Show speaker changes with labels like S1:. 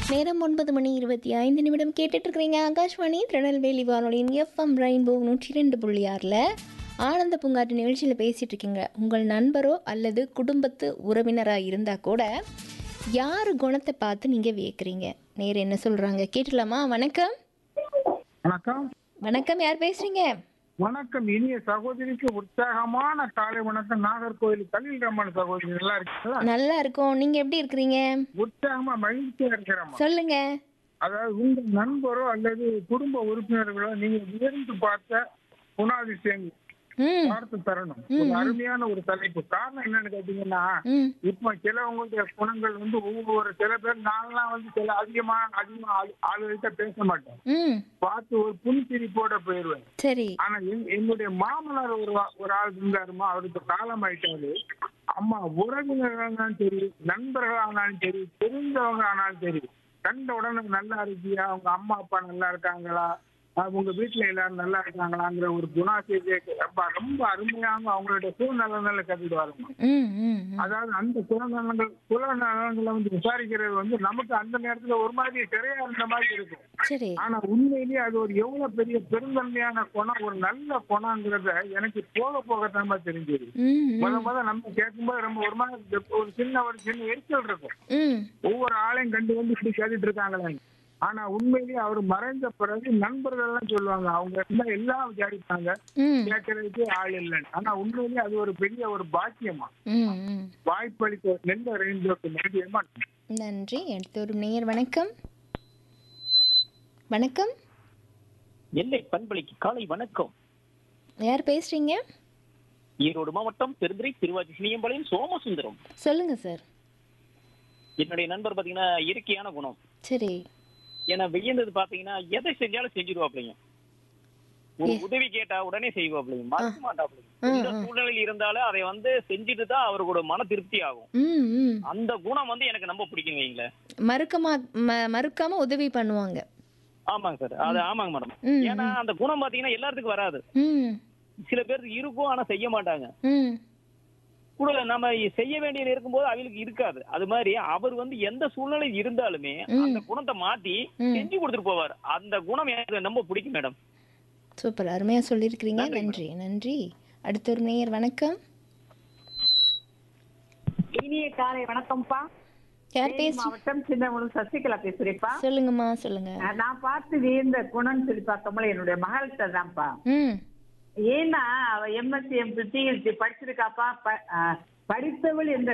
S1: நேரம் ஒன்பது மணி இருபத்தி ஐந்து நிமிடம் கேட்டுட்டு இருக்கிறீங்க ஆகாஷ்வாணி திருநெல்வேலி வானொலியின் எஃப்எம் ரெயின்போ நூற்றி ரெண்டு புள்ளி ஆறில் ஆனந்த பூங்காட்டு நிகழ்ச்சியில் பேசிகிட்டு இருக்கீங்க உங்கள் நண்பரோ அல்லது குடும்பத்து உறவினராக இருந்தால் கூட யார் குணத்தை பார்த்து நீங்கள் வியக்கிறீங்க நேர் என்ன சொல்கிறாங்க கேட்டலாமா வணக்கம்
S2: வணக்கம்
S1: வணக்கம் யார் பேசுகிறீங்க
S2: வணக்கம் இனிய சகோதரிக்கு உற்சாகமான காலை வணக்கம் நாகர்கோவில் கலில் ரமன் சகோதரி நல்லா இருக்கீங்களா
S1: நல்லா இருக்கோம் நீங்கள் எப்படி இருக்கிறீங்க
S2: உற்சாகமா மகிழ்ச்சியா இருக்கிறோமா
S1: சொல்லுங்க
S2: அதாவது உங்க நண்பரோ அல்லது குடும்ப உறுப்பினர்களோ நீங்க வியந்து பார்த்த குணாதிசயங்கள்
S1: ம்
S2: பார்த்து தரணும் ஒரு அருமையான ஒரு தலைப்பு காரணம் என்னன்னு கேட்டீங்கன்னா
S1: ம்
S2: இப்ப சிலவங்களுடைய குணங்கள் வந்து ஒவ்வொரு சில பேர் நான்லாம் வந்து சில அதிகமா அதிகமா ஆளு- ஆளுகிட்ட பேச மாட்டேன்
S1: ம்
S2: பார்த்து ஒரு புன்சிரிப்போட போயிருவேன்
S1: சரி
S2: ஆனா என்- என்னுடைய மாமனார் ஒரு வா- ஒரு ஆள் இருந்தாருமா அவருக்கு காலம் ஆயிட்டாரு அம்மா உறவினர்களானாலும் சரி நண்பர்களானாலும் சரி தெரிஞ்சவங்க ஆனாலும் சரி கண்ட உடனே நல்லா இருக்கியா அவங்க அம்மா அப்பா நல்லா இருக்காங்களா அஹ் உங்க வீட்டுல எல்லாரும் நல்லா இருக்காங்களாங்கிற ஒரு குணாசிரியை ரொம்ப ரொம்ப அருமையாக அவங்களுடைய சூழ்நிலைகளை கட்டிட்டு வருமா
S1: ம் ம் ம்.
S2: அதாவது அந்த குலநலங்கள் குலநலங்களை வந்து விசாரிக்கிறது வந்து நமக்கு அந்த நேரத்துல ஒரு மாதிரி சிறையா இருந்த மாதிரி இருக்கும்
S1: சரி
S2: ஆனா உண்மையிலேயே அது ஒரு எவ்வளவு பெரிய பெருந்தன்மையான குணம் ஒரு நல்ல குணங்கிறத எனக்கு போக போக தான் தெரிஞ்சது
S1: ம்
S2: முத
S1: ம்
S2: முத நம்ம கேட்கும்போது நம்ம ஒரு மாதிரி ஒரு சின்ன ஒரு சின்ன எரிச்சல் இருக்கும்
S1: ம்
S2: ஒவ்வொரு ஆளையும் கண்டு வந்து இப்படி கேட்டுட்டு இருக்காங்களே ஆனா உண்மையிலேயே அவர் மறைந்த பிறகு நண்பர்கள் எல்லாம் சொல்லுவாங்க அவங்க இருந்தா எல்லாம் விசாரிப்பாங்க
S1: ம்
S2: கேட்கறதுக்கு ஆள் இல்லைன்னு ஆனா உண்மையிலேயே அது ஒரு பெரிய ஒரு பாக்கியமா
S1: ம் ம்
S2: வாய்ப்பளித்த நெல்ல ரெயின்போக்கு நன்றியமா
S1: நன்றி அடுத்த ஒரு நேயர் வணக்கம் வணக்கம்
S3: எல்லை பண்பலைக்கு காலை வணக்கம்
S1: யார் பேசுறீங்க
S3: ஈரோடு மாவட்டம் பெருந்துறை திருவாச்சி சினியம்பாளையம் சோமசுந்தரம்
S1: சொல்லுங்க சார்
S3: என்னுடைய நண்பர் பாத்தீங்கன்னா இயற்கையான குணம்
S1: சரி
S3: ஏன்னா வியந்தது பாத்தீங்கன்னா எதை செஞ்சாலும் செஞ்சிருவாப்லைங்க ஒரு
S1: ஏ.
S3: உதவி கேட்டா உடனே செய்வாப்லைங்க மறக்க மாட்டாப்லைங்க
S1: ஆ,
S3: எந்த
S1: ஆ.
S3: சூழ்நிலையில் இருந்தாலும் அதை வந்து செஞ்சுட்டு தான் அவரோட மன திருப்தி ஆகும்
S1: ம் ம்
S3: அந்த குணம் வந்து எனக்கு ரொம்ப பிடிக்கும் வைங்களேன்
S1: மறுக்கமா ம- மறுக்காம உதவி பண்ணுவாங்க
S3: ஆமாங்க சார் அது ஆமாங்க மேடம்
S1: ம்
S3: ஏன்னா அந்த குணம் பாத்தீங்கன்னா எல்லாத்துக்கும் வராது
S1: ம்
S3: சில பேருக்கு இருக்கும் ஆனா செய்ய மாட்டாங்க
S1: ம்
S3: கூட நம்ம செய்ய வேண்டியது இருக்கும்போது அவங்களுக்கு இருக்காது அது மாதிரி அவர் வந்து எந்த சூழ்நிலை இருந்தாலுமே
S1: ம்.
S3: அந்த குணத்தை மாத்தி
S1: ம்.
S3: செஞ்சு கொடுத்துட்டு போவார் அந்த குணம் எனக்கு ரொம்ப பிடிக்கும் மேடம்
S1: சூப்பர் அருமையா சொல்லியிருக்கிறீங்க
S3: நன்றி,
S1: நன்றி நன்றி அடுத்த ஒரு நேயர் வணக்கம்
S4: இனிய காலை வணக்கம்ப்பா
S1: யார்
S4: தேனி
S1: பேசு
S4: மாவட்டம் சின்னகுளம் சசிகலா பேசுறேன்ப்பா
S1: சொல்லுங்கம்மா சொல்லுங்க
S4: அஹ் நான் பார்த்து வியந்த குணம்னு சொல்லி பார்க்கம்போது என்னுடைய மகள்கிட்ட தான்ப்பா
S1: ம்
S4: ஏன்னா அவ எம்எஸ்சி எம்பி பிஹெச்டி படிச்சிருக்காப்பா ப- அஹ் படித்தவள் என்ற